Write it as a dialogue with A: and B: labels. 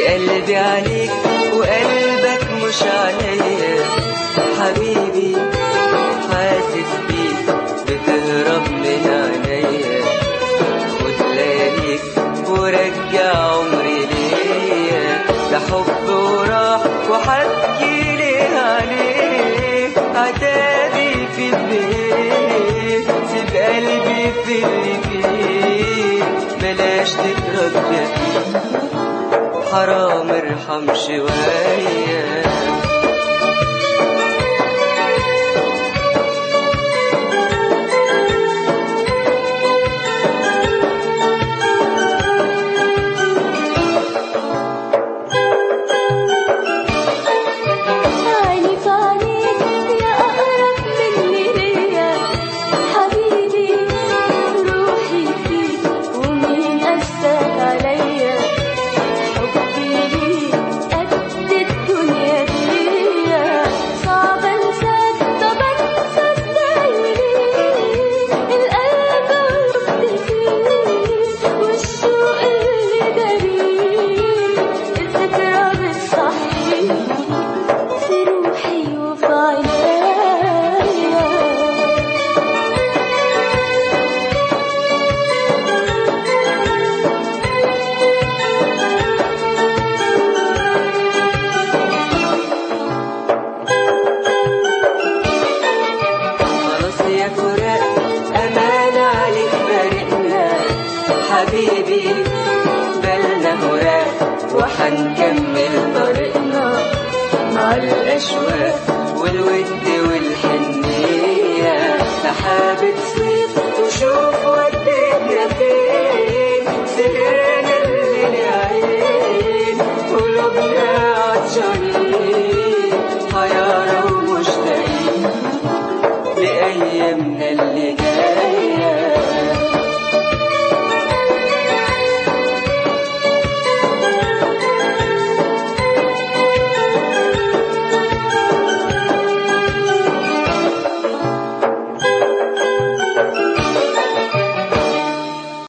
A: قلبي عليك وقلبك مش عليا حبيبي حاسس بيك بتهرب من عينيا خد لياليك ورجع عمري ليا ده حب وراح وحكي ليه عليه عتابي في البيت سيب قلبي في اللي فيه بلاش تتردى فيه حرام ارحم شويه
B: عيني في عينيك يا أقرب مني ليا حبيبي روحي فيك ومين أشتاق عليا حبي ليك قد الدنيا دي صعب أنساك طب أنسى إزاي ليه القلب غربت فيه والشوق اللي جريه الذكرى بتصحي في روحي وفي عينيا
A: خلاص يا فراق أمان عليك فارقنا حبيبي بالنا هراء وحنكمل طريقنا مع الأشواق والود والحنية سحابة صيف وشوف ود